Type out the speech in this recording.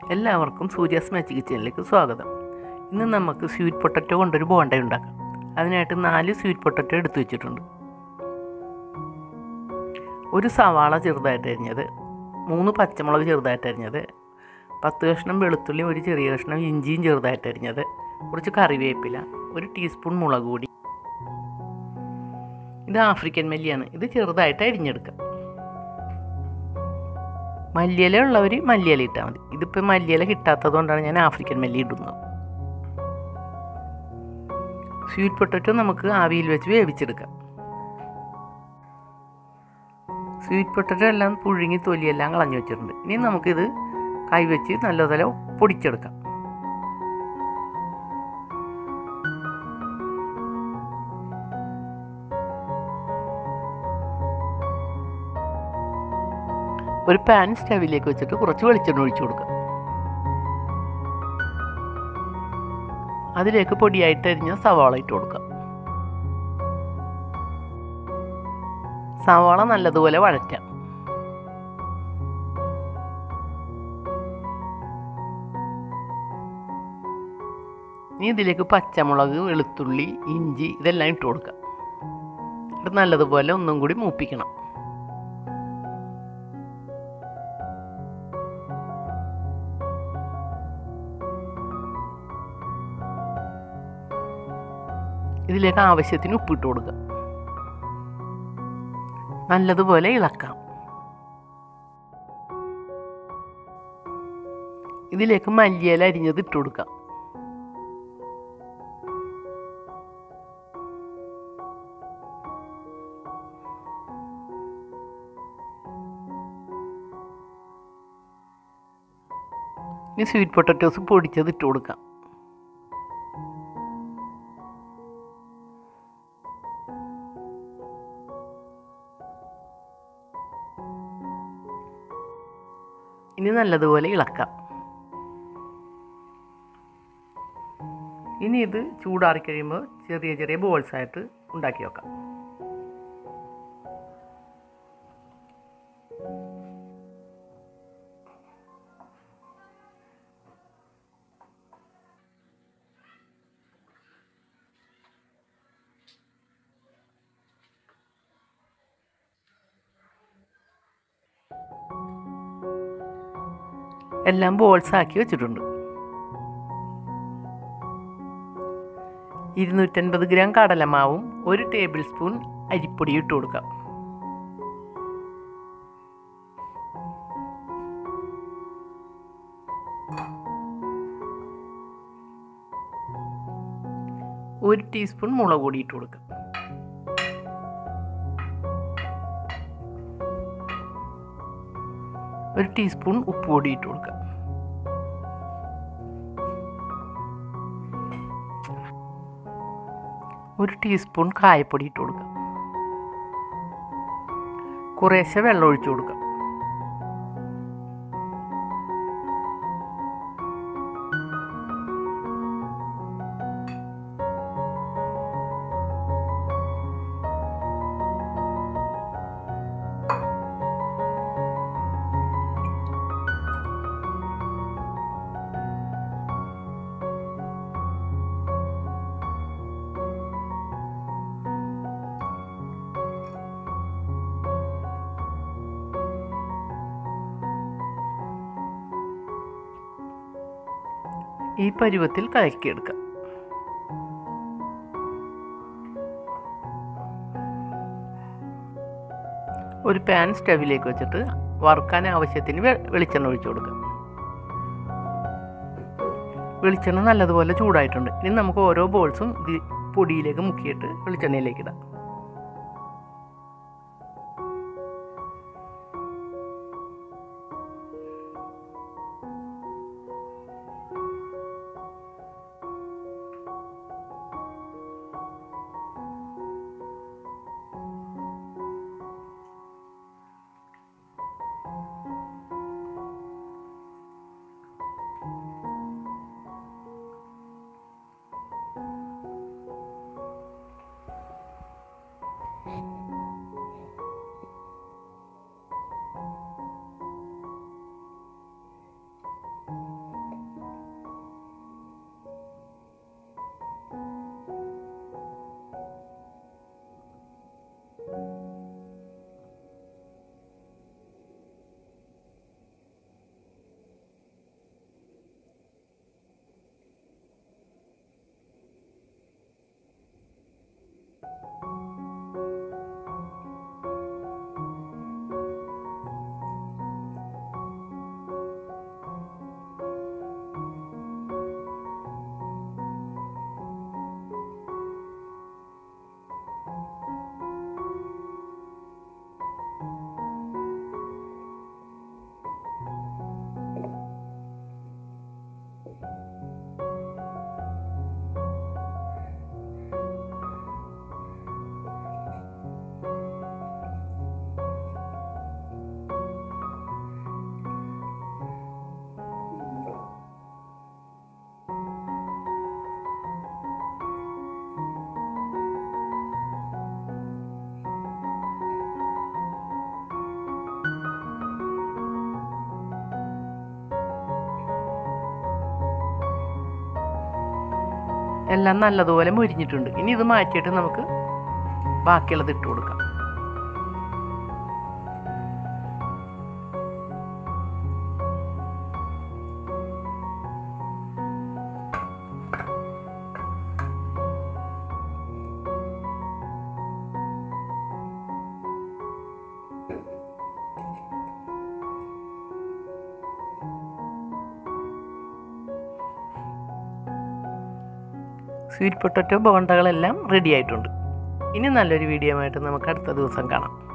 എല്ലാവർക്കും സൂര്യാസ് മാജിക് കിച്ചണിലേക്ക് സ്വാഗതം ഇന്ന് നമുക്ക് സ്വീറ്റ് പൊട്ടറ്റോ കൊണ്ടൊരു ബോണ്ട ഉണ്ടാക്കാം അതിനായിട്ട് നാല് സ്വീറ്റ് പൊട്ടറ്റോ എടുത്തു വെച്ചിട്ടുണ്ട് ഒരു സവാള ചെറുതായിട്ട് അരിഞ്ഞത് മൂന്ന് പച്ചമുളക് ചെറുതായിട്ട് അരിഞ്ഞത് പത്ത് കഷ്ണം വെളുത്തുള്ളി ഒരു ചെറിയ കഷ്ണം ഇഞ്ചിയും ചെറുതായിട്ട് അരിഞ്ഞത് കുറച്ച് കറിവേപ്പില ഒരു ടീസ്പൂൺ മുളക് പൊടി ഇത് ആഫ്രിക്കൻ മല്ലിയാണ് ഇത് ചെറുതായിട്ട് അരിഞ്ഞെടുക്കാം മല്ലിയില ഉള്ളവർ മല്ലിയില ഇട്ടാൽ മതി ഇതിപ്പോൾ മല്ലിയില കിട്ടാത്തത് കൊണ്ടാണ് ഞാൻ ആഫ്രിക്കൻ മല്ലി ഇടുന്നത് സ്വീറ്റ് പൊട്ടറ്റോ നമുക്ക് ആവിയിൽ വെച്ച് വേവിച്ചെടുക്കാം സ്വീറ്റ് പൊട്ടറ്റോ എല്ലാം പുഴുങ്ങി തൊലിയെല്ലാം കളഞ്ഞു വെച്ചിട്ടുണ്ട് ഇനി നമുക്കിത് കൈവച്ച് നല്ലപോലെ പൊടിച്ചെടുക്കാം ഒരു പാൻ സ്റ്റവിലേക്ക് വെച്ചിട്ട് കുറച്ച് വെളിച്ചെണ്ണ ഒഴിച്ചു കൊടുക്കുക അതിലേക്ക് പൊടിയായിട്ട് അരിഞ്ഞ സവാള ഇട്ട് കൊടുക്കുക സവാള നല്ലതുപോലെ വഴറ്റാം ഇനി ഇതിലേക്ക് പച്ചമുളക് വെളുത്തുള്ളി ഇഞ്ചി ഇതെല്ലാം ഇട്ട് കൊടുക്കാം ഇത് നല്ലതുപോലെ ഒന്നും കൂടി മൂപ്പിക്കണം ഇതിലേക്ക് ആവശ്യത്തിന് ഉപ്പിട്ട് കൊടുക്കുക നല്ലതുപോലെ ഇളക്കാം ഇതിലേക്ക് മല്ലിയില അരിഞ്ഞത് ഇട്ട് കൊടുക്കാം ഇനി സ്വീറ്റ് പൊട്ടറ്റോസ് പൊടിച്ചത് ഇട്ട് കൊടുക്കാം ഇനി നല്ലതുപോലെ ഇളക്കാം ഇനി ഇത് ചൂടാറി കഴിയുമ്പോൾ ചെറിയ ചെറിയ ബോൾസ് ആയിട്ട് ഉണ്ടാക്കി വെക്കാം എല്ലാം ബോൾസ് ആക്കി വെച്ചിട്ടുണ്ട് ഇരുന്നൂറ്റൻപത് ഗ്രാം കടലമാവും ഒരു ടേബിൾ സ്പൂൺ അരിപ്പൊടി ഇട്ട് കൊടുക്കാം ഒരു ടീസ്പൂൺ മുളക് പൊടി ഇട്ട് കൊടുക്കാം ഒരു ടീസ്പൂൺ ഉപ്പ് പൊടി ഇട്ട് കൊടുക്കാം ഒരു ടീസ്പൂൺ കായപ്പൊടി ഇട്ട് കൊടുക്കാം കുറേശ്ശെ വെള്ളം ഒഴിച്ചു കൊടുക്കാം ഈ പരുവത്തിൽ കലക്കിയെടുക്കാം ഒരു പാൻ സ്റ്റവിലേക്ക് വെച്ചിട്ട് വറുക്കാൻ ആവശ്യത്തിന് വെ- വെളിച്ചെണ്ണ ഒഴിച്ചു കൊടുക്കാം വെളിച്ചെണ്ണ നല്ലതുപോലെ ചൂടായിട്ടുണ്ട് ഇനി നമുക്ക് ഓരോ ബോൾസും ഇത് പൊടിയിലേക്ക് മുക്കിയിട്ട് വെളിച്ചെണ്ണയിലേക്ക് ഇടാം എല്ലാം നല്ലതുപോലെ മുരിഞ്ഞിട്ടുണ്ട് ഇനി ഇത് മാറ്റിയിട്ട് നമുക്ക് ബാക്കിയുള്ളത് ഇട്ട് കൊടുക്കാം സ്വീറ്റ് പൊട്ടറ്റോ ബോണ്ടകളെല്ലാം റെഡി ആയിട്ടുണ്ട് ഇനി നല്ലൊരു വീഡിയോ ആയിട്ട് നമുക്ക് അടുത്ത ദിവസം കാണാം